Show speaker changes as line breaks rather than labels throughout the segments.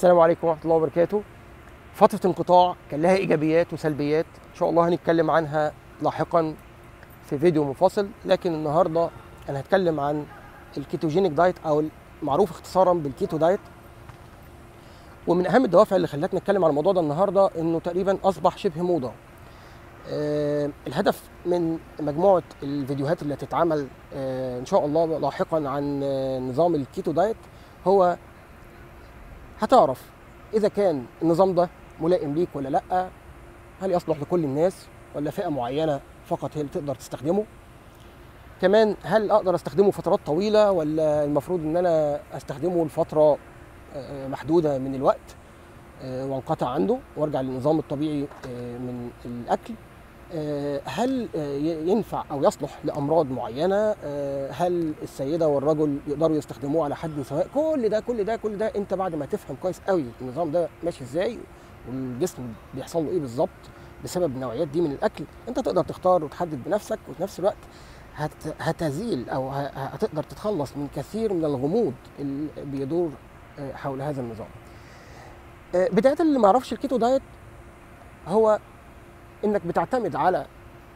السلام عليكم ورحمه الله وبركاته فتره انقطاع كان لها ايجابيات وسلبيات ان شاء الله هنتكلم عنها لاحقا في فيديو منفصل لكن النهارده انا هتكلم عن الكيتوجينيك دايت او المعروف اختصارا بالكيتو دايت ومن اهم الدوافع اللي خلتني اتكلم عن الموضوع ده النهارده انه تقريبا اصبح شبه موضه آه الهدف من مجموعه الفيديوهات اللي هتتعمل آه ان شاء الله لاحقا عن آه نظام الكيتو دايت هو هتعرف اذا كان النظام ده ملائم ليك ولا لا هل يصلح لكل الناس ولا فئه معينه فقط هي اللي تقدر تستخدمه كمان هل اقدر استخدمه فترات طويله ولا المفروض ان انا استخدمه لفتره محدوده من الوقت وانقطع عنده وارجع للنظام الطبيعي من الاكل هل ينفع او يصلح لامراض معينه هل السيده والرجل يقدروا يستخدموه على حد سواء كل ده كل ده كل ده انت بعد ما تفهم كويس قوي النظام ده ماشي ازاي والجسم بيحصل له ايه بالظبط بسبب النوعيات دي من الاكل انت تقدر تختار وتحدد بنفسك وفي نفس الوقت هت هتزيل او هتقدر تتخلص من كثير من الغموض اللي بيدور حول هذا النظام بدايه اللي ما يعرفش الكيتو دايت هو انك بتعتمد على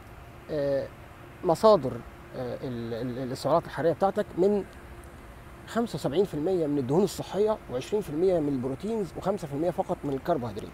مصادر السعرات الحراريه بتاعتك من 75% من الدهون الصحيه و20% من البروتينز و5% فقط من الكربوهيدرات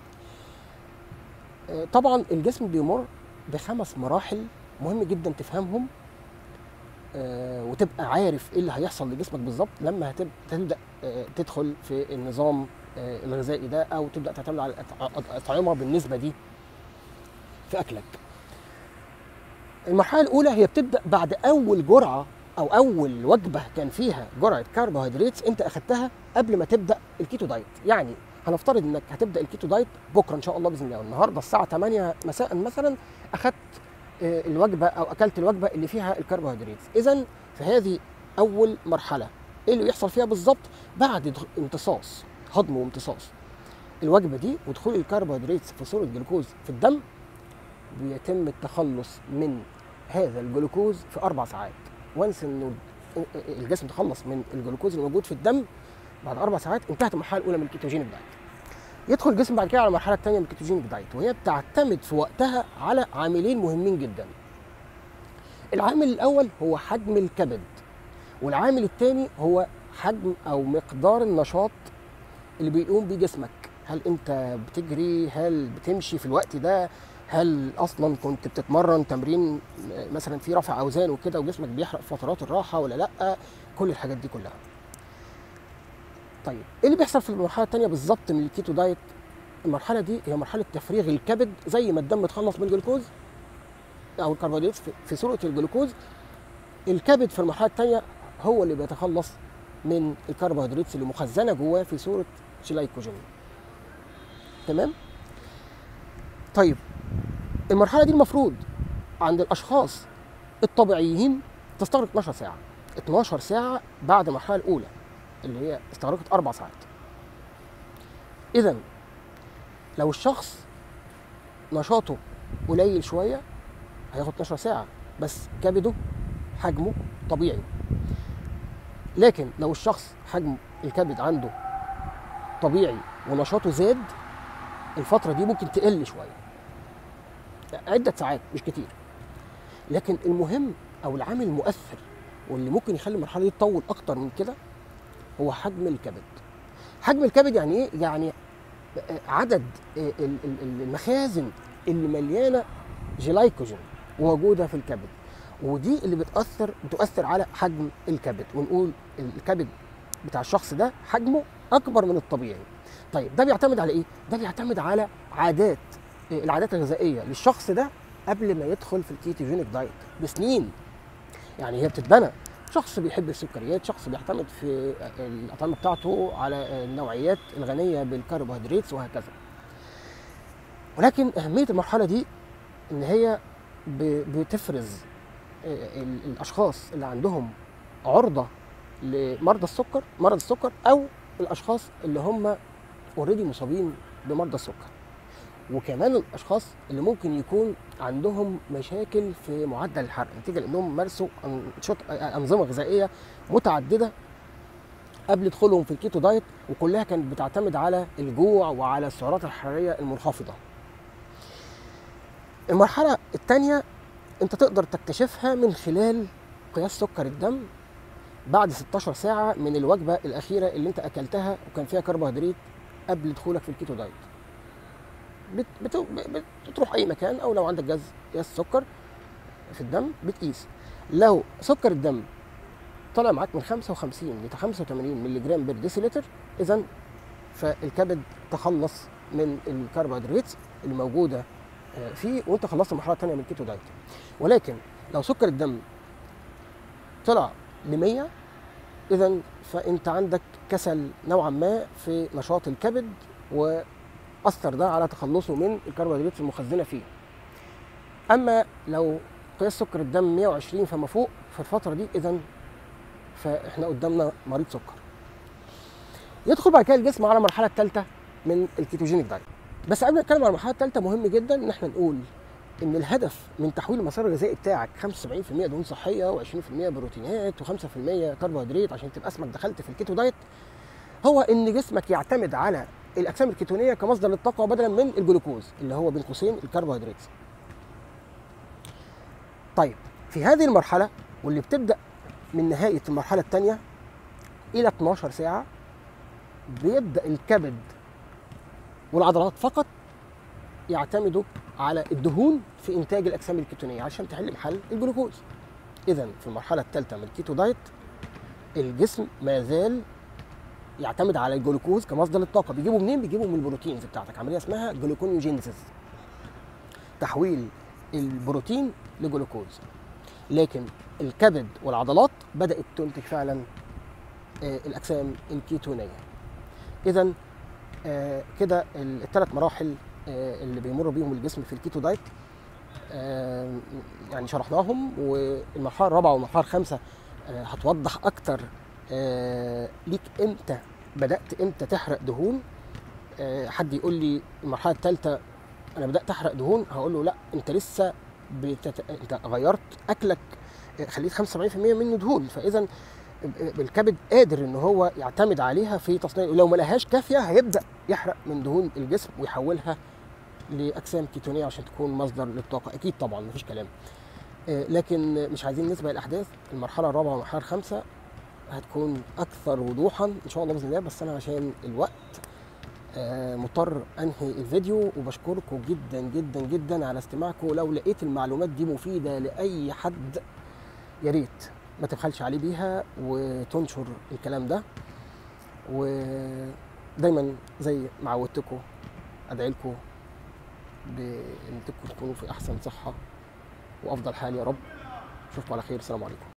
طبعا الجسم بيمر بخمس مراحل مهم جدا تفهمهم وتبقى عارف ايه اللي هيحصل لجسمك بالظبط لما هتبدا تدخل في النظام الغذائي ده او تبدا تعتمد على الاطعمه بالنسبه دي في اكلك المرحله الاولى هي بتبدا بعد اول جرعه او اول وجبه كان فيها جرعه كربوهيدرات انت اخدتها قبل ما تبدا الكيتو دايت يعني هنفترض انك هتبدا الكيتو دايت بكره ان شاء الله باذن الله النهارده الساعه 8 مساء مثلا اخدت الوجبه او اكلت الوجبه اللي فيها الكربوهيدرات اذا في هذه اول مرحله ايه اللي بيحصل فيها بالظبط بعد امتصاص هضم وامتصاص الوجبه دي ودخول الكربوهيدرات في صوره جلوكوز في الدم بيتم التخلص من هذا الجلوكوز في اربع ساعات وانس انه الجسم تخلص من الجلوكوز اللي موجود في الدم بعد اربع ساعات انتهت المرحله الاولى من الكيتوجينيك دايت يدخل الجسم بعد كده على المرحله الثانيه من الكيتوجينيك دايت وهي بتعتمد في وقتها على عاملين مهمين جدا العامل الاول هو حجم الكبد والعامل الثاني هو حجم او مقدار النشاط اللي بيقوم بيه جسمك هل انت بتجري هل بتمشي في الوقت ده هل اصلا كنت بتتمرن تمرين مثلا في رفع اوزان وكده وجسمك بيحرق فترات الراحه ولا لا كل الحاجات دي كلها طيب ايه اللي بيحصل في المرحله الثانيه بالظبط من الكيتو دايت المرحله دي هي مرحله تفريغ الكبد زي ما الدم اتخلص من الجلوكوز او الكربوهيدرات في صوره الجلوكوز الكبد في المرحله الثانيه هو اللي بيتخلص من الكربوهيدرات اللي مخزنه جواه في صوره جلايكوجين تمام طيب المرحله دي المفروض عند الاشخاص الطبيعيين تستغرق 12 ساعه 12 ساعه بعد المرحله الاولى اللي هي استغرقت اربع ساعات اذا لو الشخص نشاطه قليل شويه هياخد 12 ساعه بس كبده حجمه طبيعي لكن لو الشخص حجم الكبد عنده طبيعي ونشاطه زاد الفتره دي ممكن تقل شويه عده ساعات مش كتير لكن المهم او العامل المؤثر واللي ممكن يخلي المرحله دي تطول اكتر من كده هو حجم الكبد حجم الكبد يعني ايه يعني عدد المخازن اللي مليانه جلايكوجين موجوده في الكبد ودي اللي بتاثر بتؤثر على حجم الكبد ونقول الكبد بتاع الشخص ده حجمه اكبر من الطبيعي طيب ده بيعتمد على ايه ده بيعتمد على عادات العادات الغذائيه للشخص ده قبل ما يدخل في الكيتوجينيك دايت بسنين يعني هي بتتبنى شخص بيحب السكريات شخص بيعتمد في الاطعمه بتاعته على النوعيات الغنيه بالكربوهيدرات وهكذا ولكن اهميه المرحله دي ان هي بتفرز الاشخاص اللي عندهم عرضه لمرضى السكر مرض السكر او الاشخاص اللي هم اوريدي مصابين بمرضى السكر وكمان الاشخاص اللي ممكن يكون عندهم مشاكل في معدل الحرق نتيجه لانهم مارسوا انشطه انظمه غذائيه متعدده قبل دخولهم في الكيتو دايت وكلها كانت بتعتمد على الجوع وعلى السعرات الحراريه المنخفضه المرحله الثانيه انت تقدر تكتشفها من خلال قياس سكر الدم بعد 16 ساعه من الوجبه الاخيره اللي انت اكلتها وكان فيها كربوهيدرات قبل دخولك في الكيتو دايت بت بت بت- بتروح اي مكان او لو عندك جهاز قياس سكر في الدم بتقيس لو سكر الدم طلع معاك من 55 ل 85 مللي جرام بير ديسيلتر اذا فالكبد تخلص من الكربوهيدرات اللي موجوده آه، فيه وانت خلصت المرحله الثانيه من الكيتو دايت ولكن لو سكر الدم طلع ل 100 اذا فانت عندك كسل نوعا ما في نشاط الكبد واثر ده على تخلصه من الكربوهيدرات المخزنه فيه اما لو قياس سكر الدم 120 فما فوق في الفتره دي اذا فاحنا قدامنا مريض سكر يدخل بعد كده الجسم على المرحله الثالثه من الكيتوجينيك دايت بس قبل ما نتكلم عن المرحله الثالثه مهم جدا ان احنا نقول ان الهدف من تحويل المسار الغذائي بتاعك 75% دهون صحيه و20% بروتينات و5% كربوهيدرات عشان تبقى اسمك دخلت في الكيتو دايت هو ان جسمك يعتمد على الاجسام الكيتونيه كمصدر للطاقه بدلا من الجلوكوز اللي هو بين قوسين الكربوهيدرات طيب في هذه المرحله واللي بتبدا من نهايه المرحله الثانيه الى 12 ساعه بيبدا الكبد والعضلات فقط يعتمدوا على الدهون في انتاج الاجسام الكيتونيه عشان تحل محل الجلوكوز اذا في المرحله الثالثه من الكيتو دايت الجسم ما زال يعتمد على الجلوكوز كمصدر للطاقه بيجيبوا منين بيجيبوا من البروتينز بتاعتك عمليه اسمها جلوكونيوجينيسيس تحويل البروتين لجلوكوز لكن الكبد والعضلات بدات تنتج فعلا آه، الاجسام الكيتونيه اذا آه، كده الثلاث مراحل آه، اللي بيمر بيهم الجسم في الكيتو دايت آه، يعني شرحناهم والمرحله الرابعه والمرحله الخامسه آه، هتوضح اكتر آه، ليك امتى بدات امتى تحرق دهون آه، حد يقول لي المرحله الثالثه انا بدات احرق دهون هقول له لا انت لسه بتت... انت غيرت اكلك آه، خليت 75% منه دهون فاذا الكبد قادر ان هو يعتمد عليها في تصنيع ولو ما لهاش كافيه هيبدا يحرق من دهون الجسم ويحولها لاجسام كيتونيه عشان تكون مصدر للطاقه اكيد طبعا مفيش كلام آه، لكن مش عايزين نسبق الاحداث المرحله الرابعه والمرحله الخامسه هتكون اكثر وضوحا ان شاء الله باذن الله بس انا عشان الوقت آه، مضطر انهي الفيديو وبشكركم جدا جدا جدا على استماعكم لو لقيت المعلومات دي مفيده لاي حد يا ريت ما تبخلش عليه بيها وتنشر الكلام ده ودايما زي ما عودتكم ادعي لكم بان تكونوا في احسن صحه وافضل حال يا رب اشوفكم على خير السلام عليكم